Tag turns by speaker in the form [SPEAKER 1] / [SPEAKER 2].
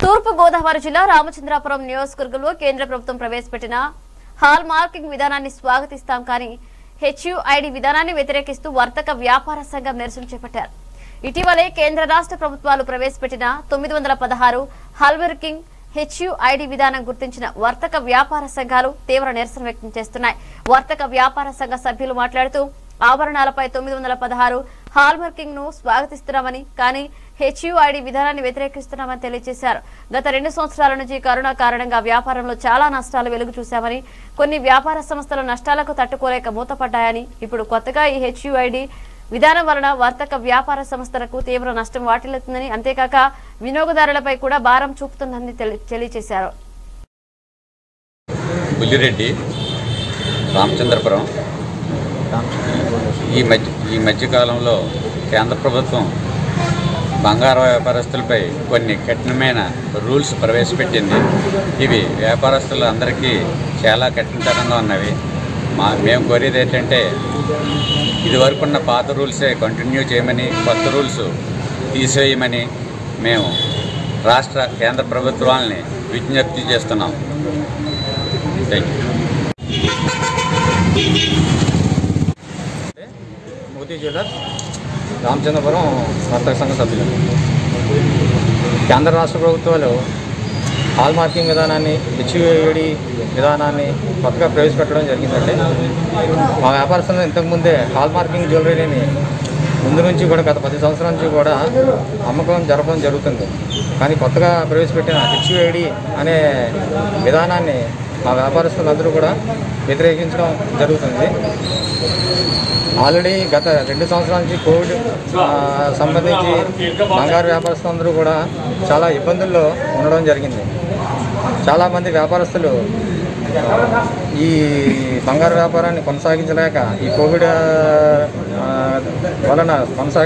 [SPEAKER 1] తూర్పు గోదావరి జిల్లా రామచంద్రాపురం నియోజకవర్గంలో కేంద్ర ప్రభుత్వం ప్రవేశపెట్టిన హాల్ మార్కింగ్ విధానాన్ని స్వాగతిస్తాం కానీ హెచ్యుఐడి విధానాన్ని వ్యతిరేకిస్తూ వర్తక వ్యాపార సంఘం నిరసన చేపట్టారు ఇటీవలే కేంద్ర రాష్ట్ర ప్రభుత్వాలు ప్రవేశపెట్టిన తొమ్మిది వందల పదహారు హాల్ మార్కింగ్ హెచ్యుఐడి విధానం గుర్తించిన వర్తక వ్యాపార సంఘాలు తీవ్ర నిరసన వ్యక్తం చేస్తున్నాయి వర్తక వ్యాపార సంఘ సభ్యులు మాట్లాడుతూ ఆభరణాలపై తొమ్మిది వందల పదహారు హాల్ మార్కింగ్ ను స్వాగతిస్తున్నామని కానీ హెచ్యుఐడి విధానాన్ని వ్యతిరేకిస్తున్నామని తెలియజేశారు గత రెండు సంవత్సరాల నుంచి కరోనా కారణంగా వ్యాపారంలో చాలా నష్టాలు వెలుగు చూశామని కొన్ని వ్యాపార సంస్థలు నష్టాలకు తట్టుకోలేక మూతపడ్డాయని ఇప్పుడు కొత్తగా ఈ హెచ్యుఐడి విధానం వలన వర్తక వ్యాపార సంస్థలకు తీవ్ర నష్టం వాటిల్లుతుందని అంతేకాక వినియోగదారులపై కూడా భారం చూపుతుందని తెలి- తెలియజేశారు
[SPEAKER 2] బుల్లిరెడ్డి రామచంద్రపురం ఈ మధ్య ఈ మధ్యకాలంలో కేంద్ర ప్రభుత్వం బంగారు వ్యాపారస్తులపై కొన్ని కఠినమైన రూల్స్ ప్రవేశపెట్టింది ఇవి వ్యాపారస్తులందరికీ చాలా కఠినతరంగా ఉన్నవి మా మేము కోరేది ఏంటంటే ఇదివరకున్న పాత రూల్సే కంటిన్యూ చేయమని కొత్త రూల్స్ తీసేయమని మేము రాష్ట్ర కేంద్ర ప్రభుత్వాలని విజ్ఞప్తి చేస్తున్నాం thank you
[SPEAKER 3] Moti jewellers Ramachandrapuram వర్తక సంఘ సభ్యులు కేంద్ర రాష్ట్ర ప్రభుత్వాలు హాల్ మార్కింగ్ విధానాన్ని హెచ్యుఏడి విధానాన్ని కొత్తగా ప్రవేశపెట్టడం జరిగిందండి మా వ్యాపారస్తులు ఇంతకుముందే హాల్ మార్కింగ్ జ్యువెలరీని ముందు నుంచి కూడా గత పది సంవత్సరాల నుంచి కూడా అమ్మకం జరపడం జరుగుతుంది కానీ కొత్తగా ప్రవేశపెట్టిన హెచ్యుఐడి అనే విధానాన్ని మా వ్యాపారస్తులందరూ కూడా వ్యతిరేకించడం జరుగుతుంది ఆల్రెడీ గత రెండు సంవత్సరాల నుంచి కోవిడ్ ఆ, సంబంధించి బంగారు వ్యాపారస్తులందరూ కూడా చాలా ఇబ్బందుల్లో ఉండడం జరిగింది చాలామంది వ్యాపారస్తులు ఈ బంగారు వ్యాపారాన్ని కొనసాగించలేక ఈ కోవిడ్ ఆ, వలన కొనసాగి